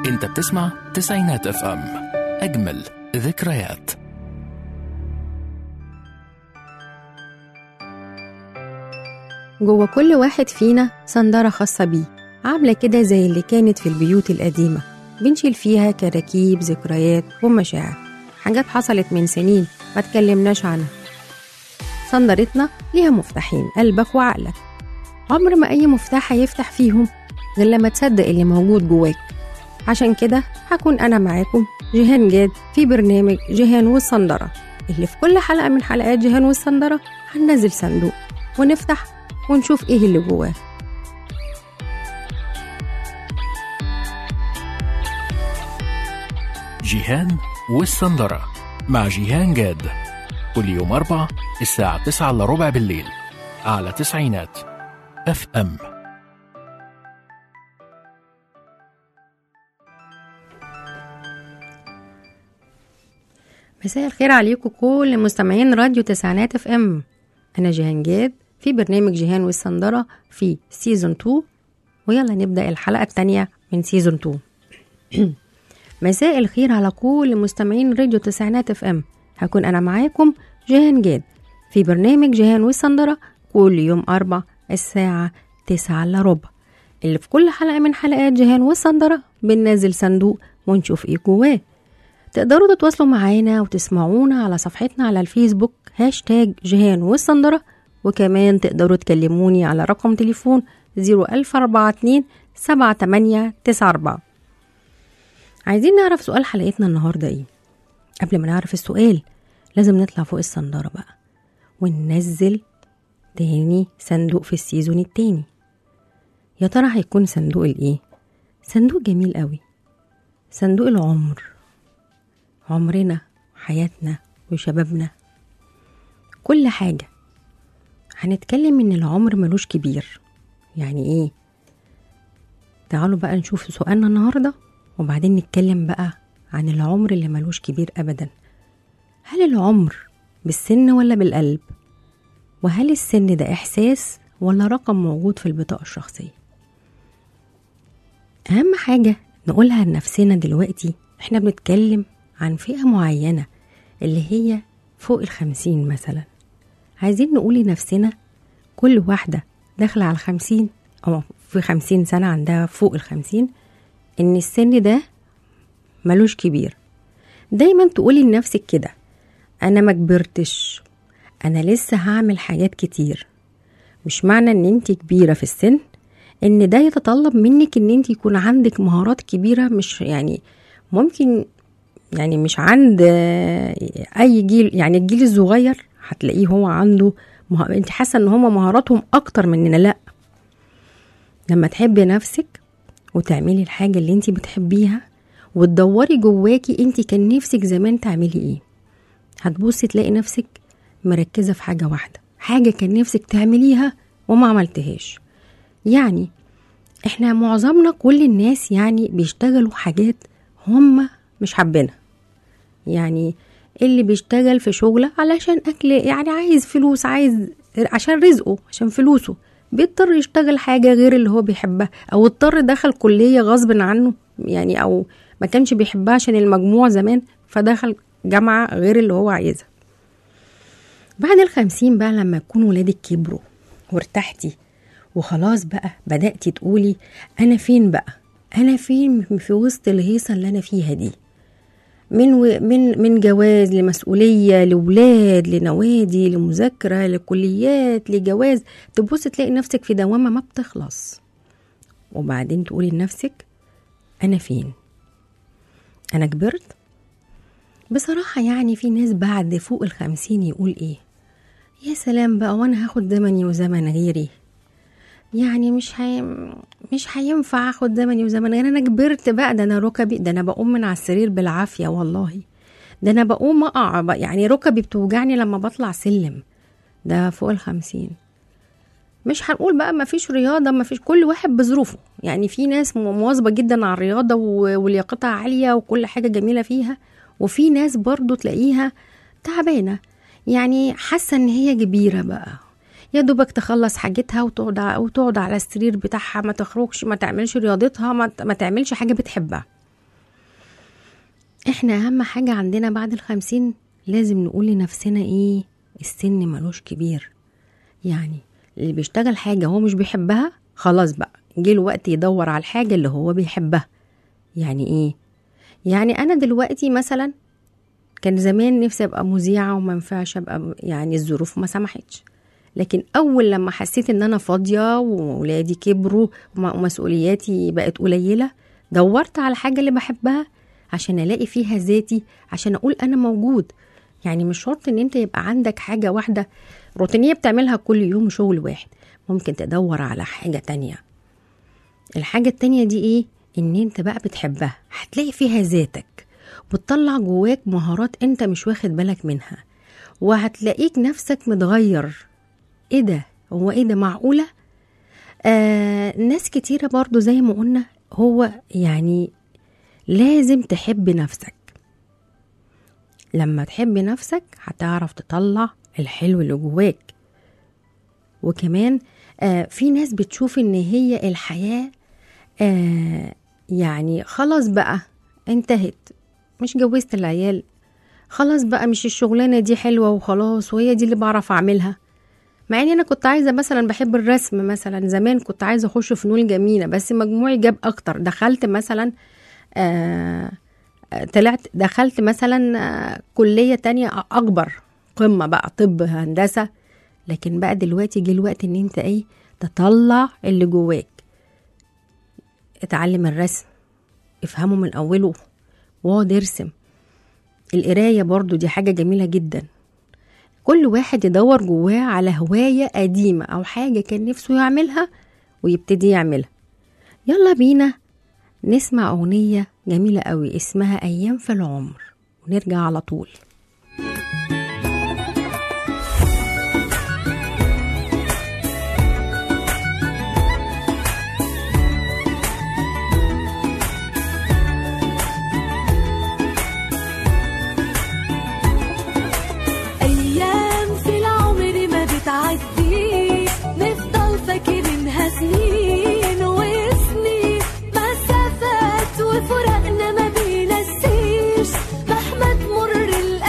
انت بتسمع تسعينات اف ام اجمل ذكريات جوه كل واحد فينا صندارة خاصة بيه عاملة كده زي اللي كانت في البيوت القديمة بنشيل فيها كراكيب ذكريات ومشاعر حاجات حصلت من سنين ما تكلمناش عنها صندرتنا ليها مفتاحين قلبك وعقلك عمر ما أي مفتاح هيفتح فيهم غير لما تصدق اللي موجود جواك عشان كده هكون أنا معاكم جيهان جاد في برنامج جيهان والصندرة اللي في كل حلقة من حلقات جيهان والصندرة هننزل صندوق ونفتح ونشوف ايه اللي جواه جيهان والسندرة مع جيهان جاد كل يوم أربع الساعة تسعة إلا ربع بالليل على تسعينات اف ام مساء الخير عليكم كل مستمعين راديو تسعينات اف ام انا جيهان جاد في برنامج جيهان والسندرة في سيزون 2 ويلا نبدأ الحلقة التانية من سيزون 2 مساء الخير على كل مستمعين راديو تسعينات اف ام هكون انا معاكم جيهان جاد في برنامج جيهان والسندرة كل يوم أربع الساعة تسعة إلا ربع اللي في كل حلقة من حلقات جيهان والسندرة بننزل صندوق ونشوف ايه جواه تقدروا تتواصلوا معانا وتسمعونا على صفحتنا على الفيسبوك هاشتاج جيهان والسندرة وكمان تقدروا تكلموني على رقم تليفون 01042 7894 عايزين نعرف سؤال حلقتنا النهاردة ايه قبل ما نعرف السؤال لازم نطلع فوق الصندارة بقى وننزل تاني صندوق في السيزون التاني يا ترى هيكون صندوق الايه صندوق جميل قوي صندوق العمر عمرنا حياتنا وشبابنا كل حاجة هنتكلم ان العمر ملوش كبير يعني ايه تعالوا بقى نشوف سؤالنا النهاردة وبعدين نتكلم بقى عن العمر اللي ملوش كبير ابدا هل العمر بالسن ولا بالقلب وهل السن ده احساس ولا رقم موجود في البطاقة الشخصية اهم حاجة نقولها لنفسنا دلوقتي احنا بنتكلم عن فئة معينة اللي هي فوق الخمسين مثلا عايزين نقول لنفسنا كل واحدة داخلة على الخمسين أو في خمسين سنة عندها فوق الخمسين إن السن ده ملوش كبير دايما تقولي لنفسك كده أنا ما كبرتش أنا لسه هعمل حاجات كتير مش معنى إن أنت كبيرة في السن إن ده يتطلب منك إن أنت يكون عندك مهارات كبيرة مش يعني ممكن يعني مش عند اي جيل يعني الجيل الصغير هتلاقيه هو عنده مه... انت حاسه ان هما مهاراتهم اكتر مننا لا لما تحبي نفسك وتعملي الحاجه اللي انت بتحبيها وتدوري جواكي انت كان نفسك زمان تعملي ايه هتبصي تلاقي نفسك مركزه في حاجه واحده حاجه كان نفسك تعمليها وما عملتهاش يعني احنا معظمنا كل الناس يعني بيشتغلوا حاجات هم مش حابينها يعني اللي بيشتغل في شغلة علشان أكل يعني عايز فلوس عايز عشان رزقه عشان فلوسه بيضطر يشتغل حاجة غير اللي هو بيحبها أو اضطر دخل كلية غصب عنه يعني أو ما كانش بيحبها عشان المجموع زمان فدخل جامعة غير اللي هو عايزها بعد الخمسين بقى لما يكون ولادك كبروا وارتحتي وخلاص بقى بدأتي تقولي أنا فين بقى أنا فين في وسط الهيصة اللي أنا فيها دي من و... من من جواز لمسؤوليه لولاد لنوادي لمذاكره لكليات لجواز تبص تلاقي نفسك في دوامه ما بتخلص وبعدين تقولي لنفسك انا فين انا كبرت بصراحة يعني في ناس بعد فوق الخمسين يقول ايه يا سلام بقى وانا هاخد زمني وزمن غيري يعني مش هي... مش هينفع اخد زمني وزمن غير انا كبرت بقى ده انا ركبي ده انا بقوم من على السرير بالعافيه والله ده انا بقوم اقع بقى يعني ركبي بتوجعني لما بطلع سلم ده فوق الخمسين مش هنقول بقى ما فيش رياضه ما فيش كل واحد بظروفه يعني في ناس مواظبه جدا على الرياضه ولياقتها عاليه وكل حاجه جميله فيها وفي ناس برضو تلاقيها تعبانه يعني حاسه ان هي كبيره بقى يا دوبك تخلص حاجتها وتقعد ع- وتقعد على السرير بتاعها ما تخرجش ما تعملش رياضتها ما, ت- ما تعملش حاجه بتحبها احنا اهم حاجة عندنا بعد الخمسين لازم نقول لنفسنا ايه السن ملوش كبير يعني اللي بيشتغل حاجة هو مش بيحبها خلاص بقى جه الوقت يدور على الحاجة اللي هو بيحبها يعني ايه يعني انا دلوقتي مثلا كان زمان نفسي ابقى مذيعة وما ينفعش ابقى يعني الظروف ما سمحتش لكن اول لما حسيت ان انا فاضية وولادي كبروا ومسؤولياتي بقت قليلة دورت على الحاجة اللي بحبها عشان الاقي فيها ذاتي عشان اقول انا موجود يعني مش شرط ان انت يبقى عندك حاجة واحدة روتينية بتعملها كل يوم شغل واحد ممكن تدور على حاجة تانية الحاجة التانية دي ايه ان انت بقى بتحبها هتلاقي فيها ذاتك وتطلع جواك مهارات انت مش واخد بالك منها وهتلاقيك نفسك متغير ايه ده هو ايه ده معقولة آه ناس كتيرة برضو زي ما قلنا هو يعني لازم تحب نفسك لما تحب نفسك هتعرف تطلع الحلو اللي جواك وكمان آه في ناس بتشوف ان هي الحياة آه يعني خلاص بقى انتهت مش جوزت العيال خلاص بقى مش الشغلانة دي حلوة وخلاص وهي دي اللي بعرف اعملها مع اني انا كنت عايزة مثلا بحب الرسم مثلا زمان كنت عايزة اخش فنون جميلة بس مجموعي جاب اكتر دخلت مثلا آه طلعت دخلت مثلا آه كلية تانية أكبر قمة بقى طب هندسة لكن بقى دلوقتي جه الوقت ان انت ايه تطلع اللي جواك اتعلم الرسم افهمه من اوله واقعد ارسم القراية برضو دي حاجة جميلة جدا كل واحد يدور جواه على هواية قديمة أو حاجة كان نفسه يعملها ويبتدي يعملها يلا بينا نسمع أغنية جميلة قوي اسمها أيام في العمر ونرجع على طول أيام في العمر ما بتعديش نفضل فاكرينها سنين وسنين مسافات وفراقنا ما بينسيش مهما تمر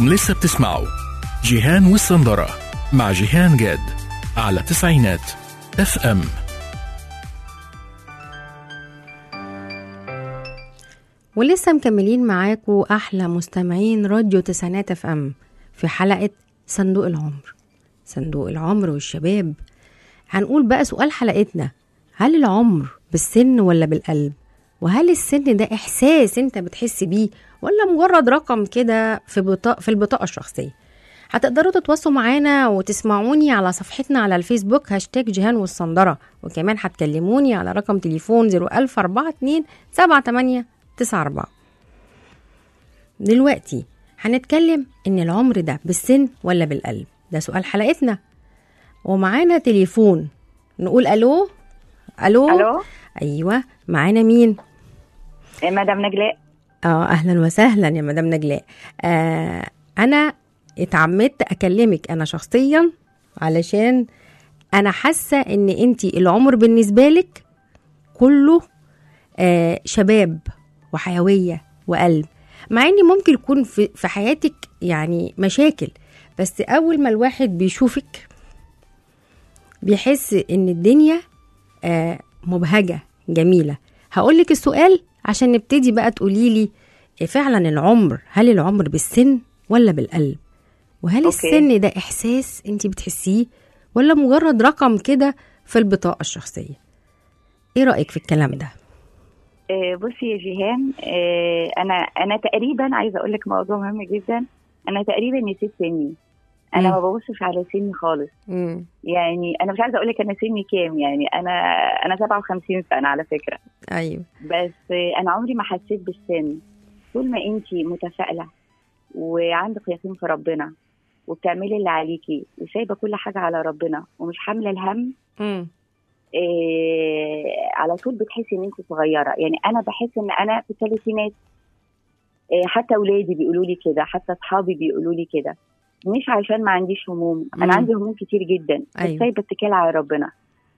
لسه بتسمعوا جيهان والسندرة مع جيهان جاد على تسعينات اف ام ولسه مكملين معاكم احلى مستمعين راديو تسعينات اف ام في حلقه صندوق العمر صندوق العمر والشباب هنقول بقى سؤال حلقتنا هل العمر بالسن ولا بالقلب وهل السن ده احساس انت بتحس بيه ولا مجرد رقم كده في بطاقة في البطاقه الشخصيه هتقدروا تتواصلوا معانا وتسمعوني على صفحتنا على الفيسبوك هاشتاج جيهان والصندرة وكمان هتكلموني على رقم تليفون 01042 78 94 دلوقتي هنتكلم ان العمر ده بالسن ولا بالقلب ده سؤال حلقتنا ومعانا تليفون نقول الو الو الو ايوه معانا مين إيه مدام نجلاء اه اهلا وسهلا يا مدام نجلاء آه انا اتعمدت اكلمك انا شخصيا علشان انا حاسه ان انتي العمر بالنسبه لك كله آه شباب وحيويه وقلب مع ان ممكن يكون في, في حياتك يعني مشاكل بس اول ما الواحد بيشوفك بيحس ان الدنيا آه مبهجه جميله هقول لك السؤال عشان نبتدي بقى تقولي لي فعلا العمر هل العمر بالسن ولا بالقلب وهل أوكي. السن ده احساس انت بتحسيه ولا مجرد رقم كده في البطاقه الشخصيه ايه رايك في الكلام ده إيه بصي يا جيهان إيه انا انا تقريبا عايزه اقول لك موضوع مهم جدا انا تقريبا نسيت سني انا مم. ما ببصش على سني خالص امم يعني انا مش عايزه اقول لك انا سني كام يعني انا انا 57 سنه على فكره ايوه بس إيه انا عمري ما حسيت بالسن طول ما انت متفائله وعندك يقين في ربنا وبتعملي اللي عليكي وسايبه كل حاجه على ربنا ومش حامله الهم امم إيه على طول بتحسي ان انت صغيره يعني انا بحس ان انا في الثلاثينات إيه حتى اولادي بيقولوا لي كده حتى اصحابي بيقولوا لي كده مش عشان ما عنديش هموم مم. انا عندي هموم كتير جدا بس أيوة. سايبه اتكال على ربنا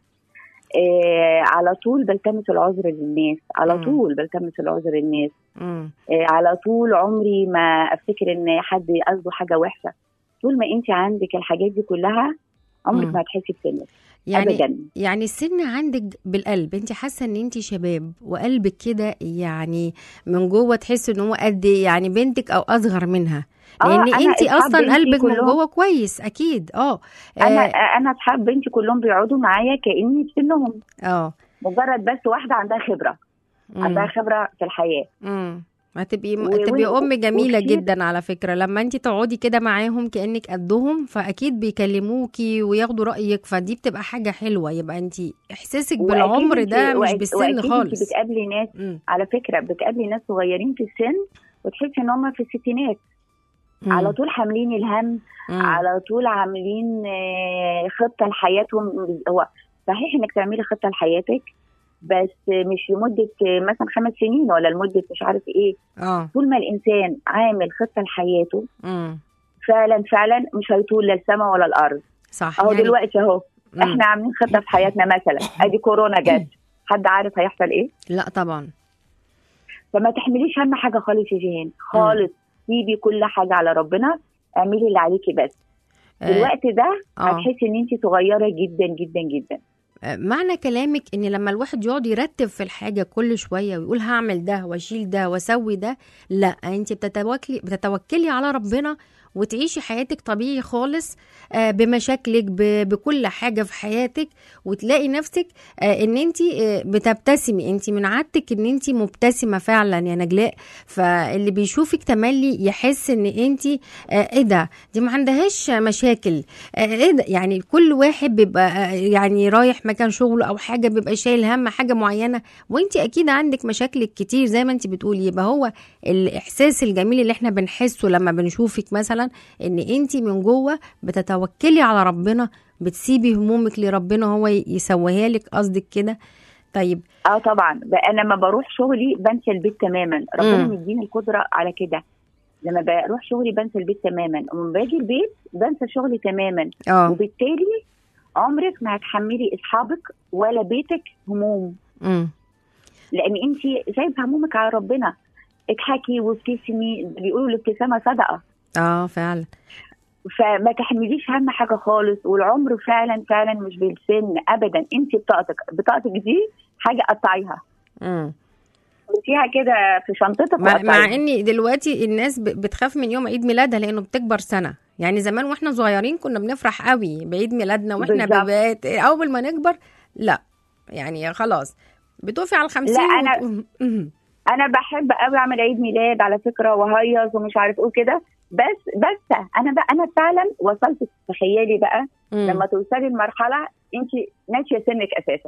إيه على طول بلتمس العذر للناس على مم. طول بلتمس العذر للناس امم إيه على طول عمري ما افتكر ان حد قصده حاجه وحشه طول ما انت عندك الحاجات دي كلها عمرك مم. ما هتحسي بسنك يعني ابدا يعني السن عندك بالقلب انت حاسه ان انت شباب وقلبك كده يعني من جوه تحس ان هو قد يعني بنتك او اصغر منها آه، لان أنا انت أصحاب اصلا بنتي قلبك من كلهم- جوه كويس اكيد اه انا اه انا اصحاب بنتي كلهم بيقعدوا معايا كاني في سنهم اه مجرد بس واحده عندها خبره عندها خبره في الحياه امم هتبقي و- هتبقي و- ام جميله وكتير- جدا على فكره لما انت تقعدي كده معاهم كانك قدهم فاكيد بيكلموكي وياخدوا رايك فدي بتبقى حاجه حلوه يبقى انت احساسك وأكيد بالعمر انت- ده مش وأك- بالسن وأكيد انت خالص بتقابلي ناس مم. على فكره بتقابلي ناس صغيرين في السن وتحسي ان هم في الستينات مم. على طول حاملين الهم مم. على طول عاملين آه، خطه لحياتهم هو صحيح انك تعملي خطه لحياتك بس مش لمده آه، مثلا خمس سنين ولا لمده مش عارف ايه اه طول ما الانسان عامل خطه لحياته مم. فعلا فعلا مش هيطول لا السماء ولا الارض صح اهو يعني دلوقتي اهو مم. احنا عاملين خطه في حياتنا مثلا ادي كورونا جت حد عارف هيحصل ايه لا طبعا فما تحمليش هم حاجه خالص يا جيهان خالص سيبي كل حاجه على ربنا اعملي اللي عليكي بس آه، في الوقت ده آه. هتحسي ان انت صغيره جدا جدا جدا آه، معنى كلامك ان لما الواحد يقعد يرتب في الحاجه كل شويه ويقول هعمل ده واشيل ده واسوي ده لا انت بتتوكلي بتتوكلي على ربنا وتعيشي حياتك طبيعي خالص آه، بمشاكلك ب- بكل حاجه في حياتك وتلاقي نفسك آه، ان انت آه، بتبتسمي انت من عادتك ان انت مبتسمه فعلا يا نجلاء فاللي بيشوفك تملي يحس ان انت آه، ايه ده دي ما عندهاش مشاكل آه، ايه ده يعني كل واحد بيبقى آه، يعني رايح مكان شغله او حاجه بيبقى شايل هم حاجه معينه وانت اكيد عندك مشاكلك كتير زي ما انت بتقولي يبقى هو الاحساس الجميل اللي احنا بنحسه لما بنشوفك مثلا ان انت من جوه بتتوكلي على ربنا بتسيبي همومك لربنا هو يسويها لك قصدك كده طيب اه طبعا بقى انا لما بروح شغلي بنسى البيت تماما ربنا مم. مديني القدره على كده لما بروح شغلي بنسى البيت تماما ومن باجي البيت بنسى شغلي تماما اه وبالتالي عمرك ما هتحملي اصحابك ولا بيتك هموم امم لان انت سايبه همومك على ربنا اضحكي وابتسمي بيقولوا الابتسامه صدقه اه فعلا فما تحمليش هم حاجه خالص والعمر فعلا فعلا مش بالسن ابدا انت بطاقتك بطاقتك دي حاجه قطعيها مم. فيها كده في شنطتك مع, وقطعيها. مع ان دلوقتي الناس ب- بتخاف من يوم عيد ميلادها لانه بتكبر سنه يعني زمان واحنا صغيرين كنا بنفرح قوي بعيد ميلادنا واحنا بالظبط. بيبات اول ما نكبر لا يعني خلاص بتوفي على الخمسين لا، أنا- وت- مم. انا بحب قوي اعمل عيد ميلاد على فكره وهيص ومش عارف ايه كده بس بس انا بقى انا فعلا وصلت تخيلي بقى مم. لما توصلي لمرحله انت ناسيه سنك اساسا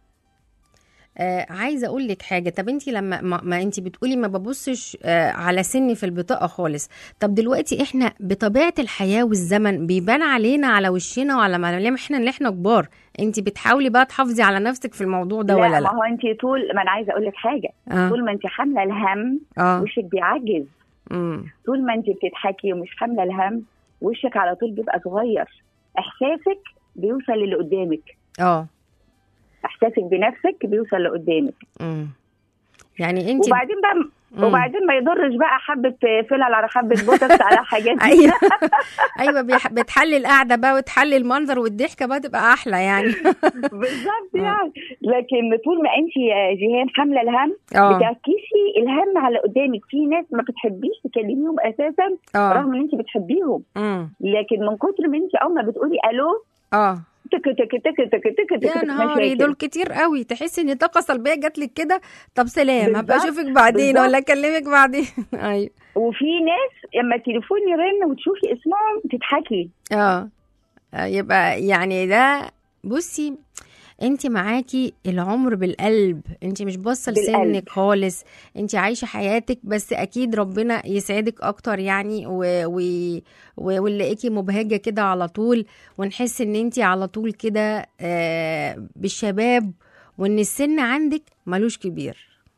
آه عايزه اقول لك حاجه طب انت لما ما, ما انت بتقولي ما ببصش آه على سني في البطاقه خالص طب دلوقتي احنا بطبيعه الحياه والزمن بيبان علينا على وشنا وعلى ملامحنا ان احنا كبار انت بتحاولي بقى تحافظي على نفسك في الموضوع ده ولا ما لا هو انت طول ما انا عايزه اقول لك حاجه اه طول ما انت حامله الهم اه وشك بيعجز مم. طول ما انت بتضحكي ومش حامله الهم وشك على طول بيبقى صغير احساسك بيوصل للي قدامك اه احساسك بنفسك بيوصل لقدامك مم. يعني انت وبعدين بقى مم. وبعدين ما يضرش بقى حبه فلل على حبه بوتوكس على حاجات دي. ايوه ايوه بيح- بتحلي القعده بقى وتحلي المنظر والضحكه بقى تبقى احلى يعني بالظبط يعني لكن طول ما انت يا جيهان حامله الهم اه بتعكسي الهم على قدامك في ناس ما بتحبيش تكلميهم اساسا اه رغم ان انت بتحبيهم مم. لكن من كتر ما انت اول ما بتقولي الو اه تك تك تك تك تك تك يا نهاري مشاكل. دول كتير قوي تحسي ان طاقه سلبيه جات لك كده طب سلام هبقى بالظبط، اشوفك بعدين بالظبط. ولا اكلمك بعدين ايوه وفي ناس لما التليفون يرن وتشوفي اسمهم تضحكي اه آه، يبقى يعني ده بصي انت معاكي العمر بالقلب انت مش باصه بالقلب. لسنك خالص انت عايشه حياتك بس اكيد ربنا يسعدك اكتر يعني و... و... و... ونلاقيكي مبهجه كده على طول ونحس ان انت على طول كده آه بالشباب وان السن عندك ملوش كبير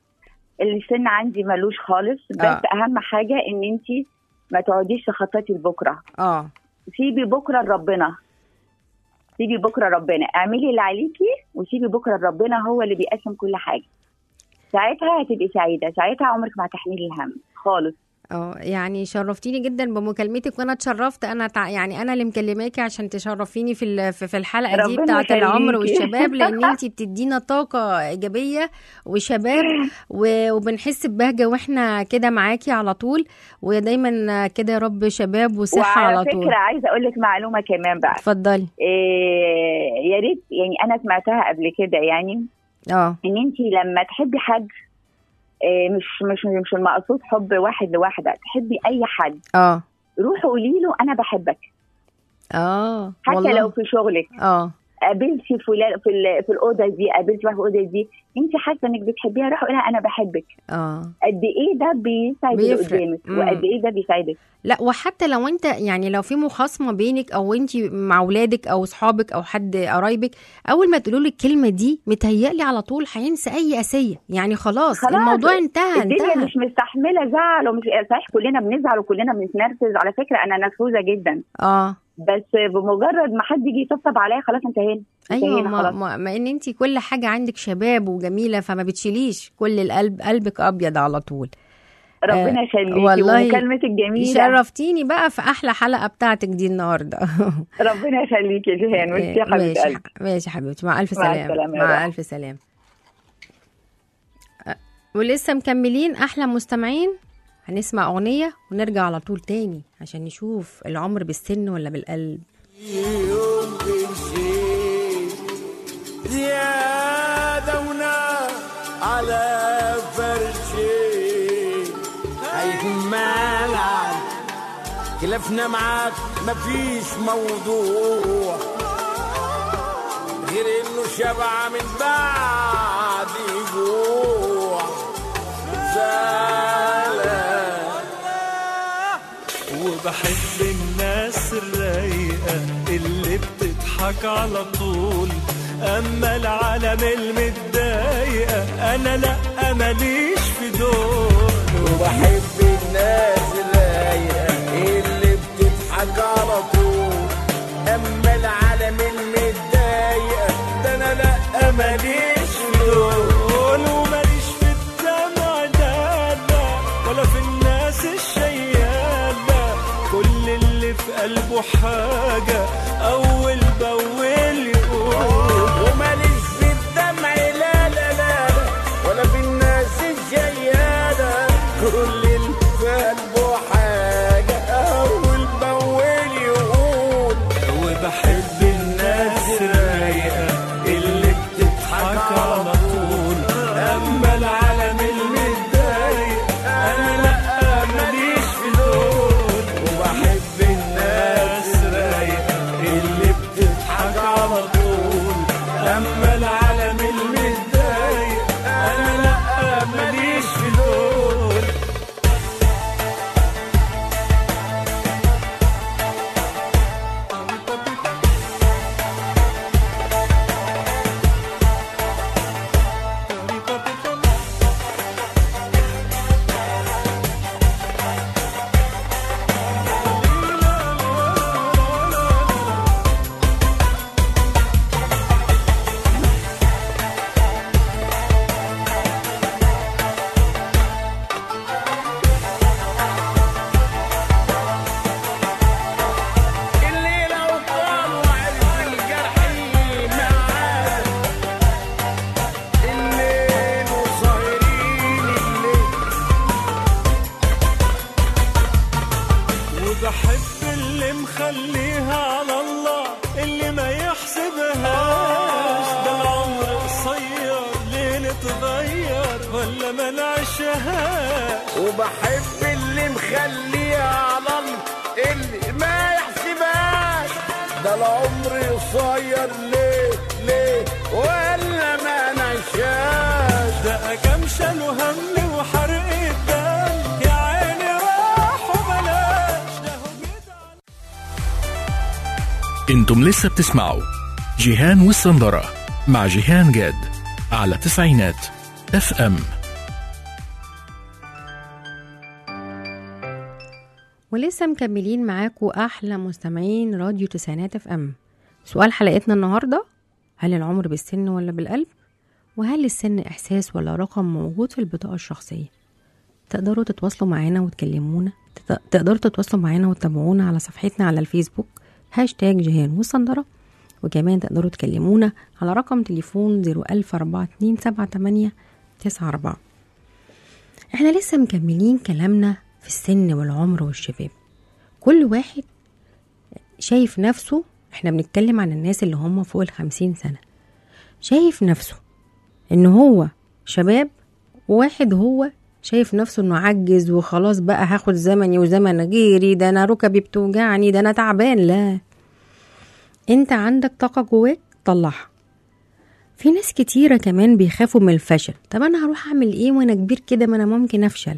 السن عندي ملوش خالص بس آه. اهم حاجه ان انت ما تقعديش تخططي لبكره اه سيبي بكره لربنا سيبي بكره ربنا اعملي اللي عليكي وسيبي بكره لربنا هو اللي بيقسم كل حاجه ساعتها هتبقي سعيده ساعتها عمرك ما هتحملي الهم خالص اه يعني شرفتيني جدا بمكالمتك وانا اتشرفت انا تع... يعني انا اللي مكلماكي عشان تشرفيني في ال- في في الحلقه دي ربنا بتاعه العمر يخليكي. والشباب لان انت بتدينا طاقه ايجابيه وشباب و... وبنحس ببهجه واحنا كده معاكي على طول ودايما كده يا رب شباب وصحه وعلى على فكره طول عايزه اقول لك معلومه كمان بقى اتفضلي إيه يا ريت يعني انا سمعتها قبل كده يعني اه ان انت لما تحبي حد إيه مش مش مش المقصود حب واحد لواحده تحبي اي حد اه روحي قولي له انا بحبك اه حتى والله. لو في شغلك اه قابلتي فلان في ال- في الاوضه دي قابلتي واحده في الاوضه دي انت حاسه انك بتحبيها روحي قولها انا بحبك اه قد ايه ده بيسعد اللي بيفرق. قدامك مم. وقد ايه ده بيساعدك لا وحتى لو انت يعني لو في مخاصمه بينك او انت مع اولادك او اصحابك او حد قرايبك اول ما تقولوا له الكلمه دي متهيألي على طول هينسى اي اسيه يعني خلاص, خلاص، الموضوع انتهى الدنيا انتهى مش مستحمله زعل ومش صحيح كلنا بنزعل وكلنا بنتنرفز على فكره انا نرفوزه جدا اه بس بمجرد ما حد يجي يطبطب عليا خلاص انتهينا ايوه انتهينا ما, خلاص ما, ما ان انت كل حاجه عندك شباب وجميله فما بتشيليش كل القلب قلبك ابيض على طول ربنا يخليكي والله ومكالمتك جميله شرفتيني بقى في احلى حلقه بتاعتك دي النهارده ربنا يخليكي يا جيهان وانت يا حبيبه ماشي قلبي ماشي حبيبتي مع الف مع سلامه السلامة يا مع روحي. الف سلامه أه، ولسه مكملين احلى مستمعين هنسمع اغنيه ونرجع على طول تاني عشان نشوف العمر بالسن ولا بالقلب يوم بنشيل زيادة ونار على فرشي هيتمنع خلافنا معاك مفيش موضوع غير انه شبع من بعد جوع زعلان وبحب الناس الرايقة اللي بتضحك على طول أما العالم المتضايقة أنا لأ ماليش في دول وبحب الناس الرايقة اللي بتضحك على طول أما العالم المتضايقة ده أنا لأ ماليش في دول وماليش في الدمع لا لا ولا في الناس الشيالة كل قلبه حاجة أول بأول يقول وماليش في الدمع لا لا لا ولا في الناس الجيالة كل اللي في قلبه حاجة أول بأول يقول وبحب الناس الرايقة اللي بتضحك على طول أما العالم المتضايق أنا لأ ماليش في دول وبحب الناس الرايقة اللي بتضحك على طول أما العالم المتضايق أنا لأ ماليش في دول اللي لو طال وعرف الجرح معاه الليل وسهرين الليل وبحب اللي مخليها على الله اللي ما يحسبهاش ده العمر قصير ليه نتغير ولا ما نعيشهاش وبحب اللي مخليها على الله اللي ما يحسبهاش ده العمر قصير ليه ليه ولا ما نعيشهاش ده كام شالوا هم وحرق الدم يا عيني راح وبلاش ده هو كده انتم لسه بتسمعوا جيهان والسندرة مع جيهان جاد على تسعينات اف ام ولسه مكملين معاكم احلى مستمعين راديو تسعينات اف ام سؤال حلقتنا النهارده هل العمر بالسن ولا بالقلب وهل السن احساس ولا رقم موجود في البطاقه الشخصيه تقدروا تتواصلوا معانا وتكلمونا تت- تقدروا تتواصلوا معانا وتتابعونا على صفحتنا على الفيسبوك هاشتاج جيهان والصندرة وكمان تقدروا تكلمونا على رقم تليفون 010427894 احنا لسه مكملين كلامنا في السن والعمر والشباب كل واحد شايف نفسه احنا بنتكلم عن الناس اللي هم فوق الخمسين سنة شايف نفسه ان هو شباب وواحد هو شايف نفسه انه عجز وخلاص بقى هاخد زمني وزمن غيري ده انا ركبي بتوجعني ده انا تعبان لا انت عندك طاقة جواك طلعها في ناس كتيرة كمان بيخافوا من الفشل طب انا هروح اعمل ايه وانا كبير كده ما انا ممكن افشل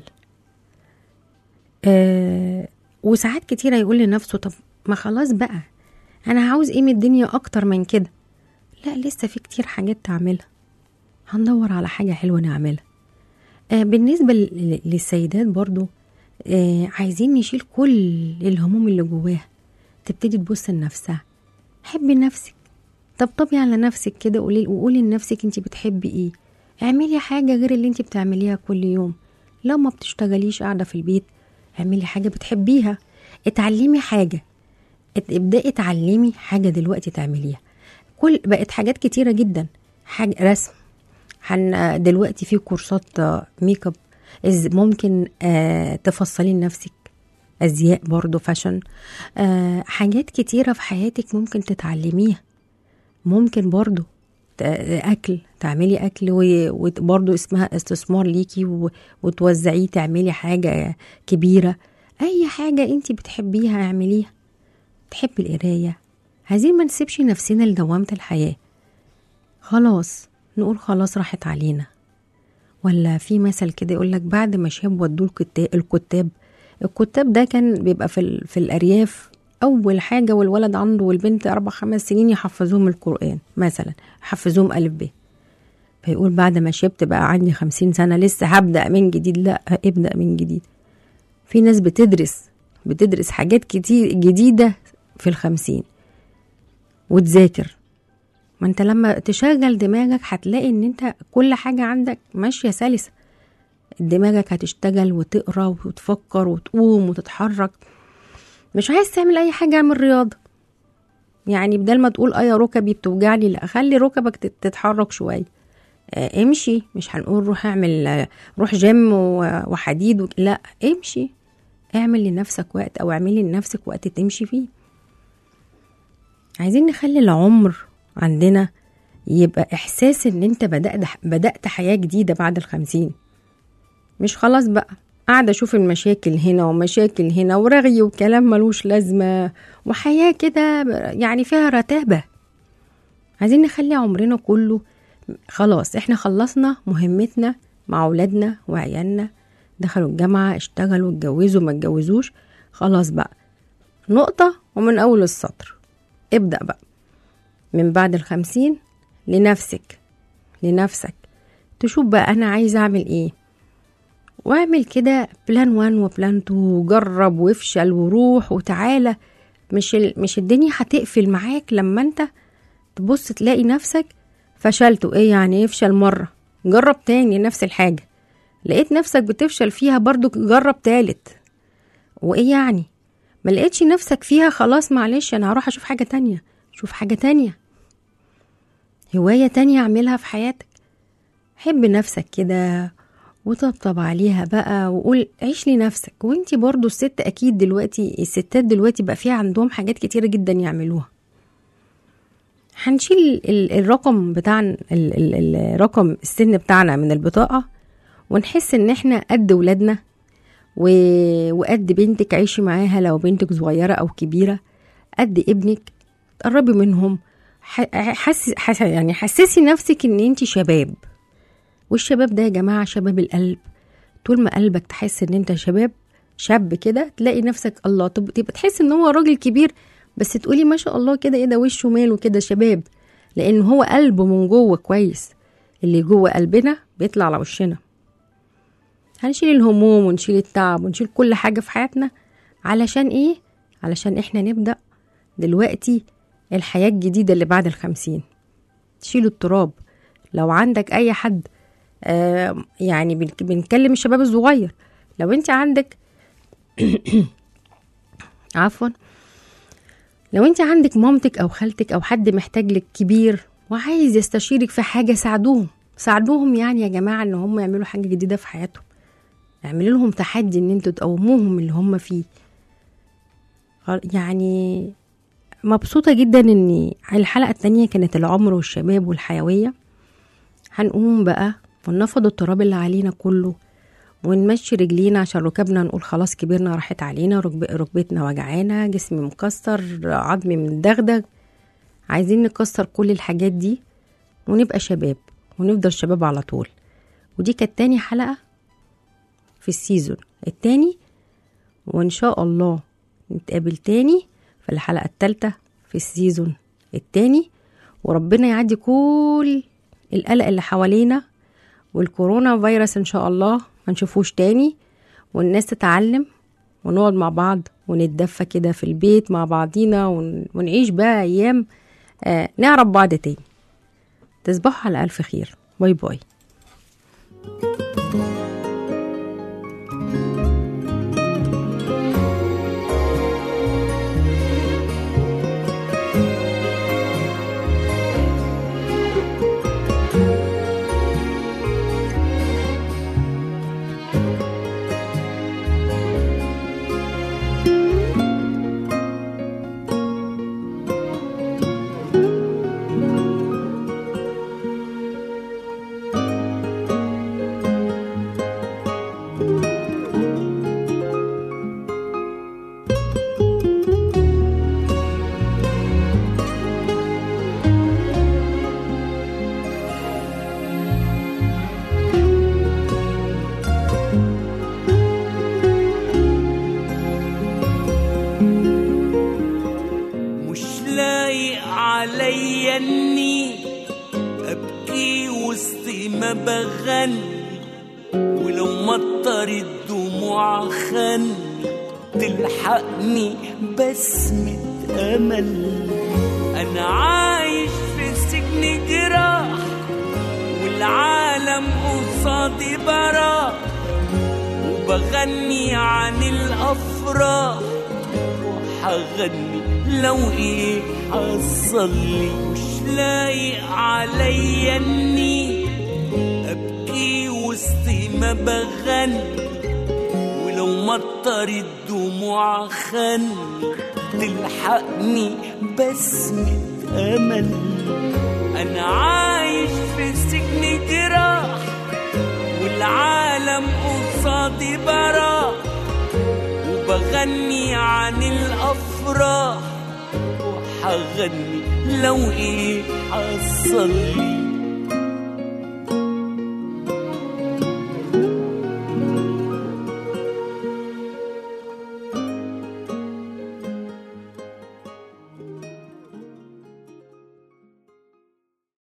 آه وساعات كتيرة يقول لنفسه طب ما خلاص بقى انا عاوز ايه من الدنيا اكتر من كده لا لسه في كتير حاجات تعملها هندور على حاجة حلوة نعملها آه بالنسبة ل- للسيدات برضو آه عايزين نشيل كل الهموم اللي جواها تبتدي تبص لنفسها حبي نفسك طبطبي على نفسك كده قولي وقولي لنفسك انت بتحبي ايه اعملي حاجة غير اللي انت بتعمليها كل يوم لو ما بتشتغليش قاعدة في البيت اعملي حاجة بتحبيها اتعلمي حاجة ات- ابدأي اتعلمي حاجة دلوقتي تعمليها كل بقت حاجات كتيرة جدا حاجة رسم حن دلوقتي في كورسات آه، ميك اب إز ممكن آه تفصلي لنفسك ازياء برضو فاشن آه حاجات كتيرة في حياتك ممكن تتعلميها ممكن برضو ت- اكل تعملي اكل و- وبرضو اسمها استثمار ليكي و- وتوزعيه تعملي حاجة كبيرة اي حاجة انت بتحبيها اعمليها تحبي القراية عايزين ما نسيبش نفسنا لدوامة الحياة خلاص نقول خلاص راحت علينا ولا في مثل كده يقول لك بعد ما شاب ودوه الكتا- الكتاب الكتاب ده كان بيبقى في, ال- في الأرياف أول حاجة والولد عنده والبنت أربع خمس سنين يحفظوهم القرآن مثلا يحفظوهم ألف ب فيقول بعد ما شبت بقى عندي خمسين سنة لسه هبدأ من جديد لا ابدأ من جديد في ناس بتدرس بتدرس حاجات كتير جديدة في الخمسين وتذاكر ما انت لما تشغل دماغك هتلاقي ان انت كل حاجة عندك ماشية سلسة دماغك هتشتغل وتقرا وتفكر وتقوم وتتحرك مش عايز تعمل اي حاجه اعمل رياضه يعني بدل ما تقول اه يا ركبي بتوجعني لا خلي ركبك تت- تتحرك شويه آه، امشي مش هنقول روح اعمل آه، روح جيم و- وحديد و... لا امشي اعمل لنفسك وقت او اعملي لنفسك وقت تمشي فيه عايزين نخلي العمر عندنا يبقى احساس ان انت بدأت بدأت حياة جديدة بعد الخمسين مش خلاص بقى قاعدة اشوف المشاكل هنا ومشاكل هنا ورغي وكلام ملوش لازمة وحياة كده يعني فيها رتابة عايزين نخلي عمرنا كله خلاص احنا خلصنا مهمتنا مع اولادنا وعيالنا دخلوا الجامعة اشتغلوا اتجوزوا ما اتجوزوش خلاص بقى نقطة ومن أول السطر ابدأ بقى من بعد الخمسين لنفسك لنفسك تشوف بقى أنا عايزة أعمل إيه واعمل كده بلان وان وبلان تو وجرب وافشل وروح وتعالى مش ال... مش الدنيا هتقفل معاك لما انت تبص تلاقي نفسك فشلت ايه يعني يفشل مرة جرب تاني نفس الحاجة لقيت نفسك بتفشل فيها برضو جرب تالت وايه يعني ما لقيتش نفسك فيها خلاص معلش انا هروح اشوف حاجة تانية شوف حاجة تانية هواية تانية اعملها في حياتك حب نفسك كده وطبطب عليها بقى وقول عيش لنفسك وانتي برضو الست اكيد دلوقتي الستات دلوقتي بقى فيها عندهم حاجات كتيرة جدا يعملوها هنشيل ال- الرقم بتاعنا ال- ال- الرقم السن بتاعنا من البطاقة ونحس ان احنا قد ولادنا و... وقد بنتك عيشي معاها لو بنتك صغيرة او كبيرة قد ابنك تقربي منهم ح... حس... حس... يعني حسسي نفسك ان انت شباب والشباب ده يا جماعة شباب القلب طول ما قلبك تحس ان انت شباب شاب كده تلاقي نفسك الله طب تبقى تحس ان هو راجل كبير بس تقولي ما شاء الله كده ايه ده وشه ماله كده شباب لان هو قلبه من جوه كويس اللي جوه قلبنا بيطلع على وشنا هنشيل الهموم ونشيل التعب ونشيل كل حاجة في حياتنا علشان ايه علشان احنا نبدأ دلوقتي الحياة الجديدة اللي بعد الخمسين تشيلوا التراب لو عندك اي حد آه يعني بنك- بنكلم الشباب الصغير لو انت عندك عفوا لو انت عندك مامتك او خالتك او حد محتاج لك كبير وعايز يستشيرك في حاجه ساعدوهم ساعدوهم يعني يا جماعه ان هم يعملوا حاجه جديده في حياتهم اعملوا لهم تحدي ان انتوا تقوموهم اللي هم فيه خل- يعني مبسوطه جدا ان الحلقه التانية كانت العمر والشباب والحيويه هنقوم بقى ونفض التراب اللي علينا كله ونمشي رجلينا عشان ركبنا نقول خلاص كبرنا راحت علينا ركب ركبتنا وجعانا جسمي مكسر عظمي مدغدغ عايزين نكسر كل الحاجات دي ونبقى شباب ونفضل شباب على طول ودي كانت تاني حلقة في السيزون التاني وإن شاء الله نتقابل تاني في الحلقة التالتة في السيزون التاني وربنا يعدي كل القلق اللي حوالينا والكورونا فيروس ان شاء الله ما نشوفوش تاني والناس تتعلم ونقعد مع بعض ونتدفى كده في البيت مع بعضينا ون... ونعيش بقى ايام آه نعرف بعض تاني تصبحوا على الف خير باي باي مش لايق عليا اني ابكي وسط ما بغني ولو مطر الدموع خن تلحقني بسمة امل انا عايش في سجن جراح والعالم قصادي براح وبغني عن الافراح وحغني لو ايه حصل لي مش لايق عليا اني ابكي وسط ما بغني ولو مطر الدموع خن تلحقني بسمة أمل أنا عايش في سجن جراح والعالم قصادي براح وبغني عن الأفراح وحغني لو إيه حصل لي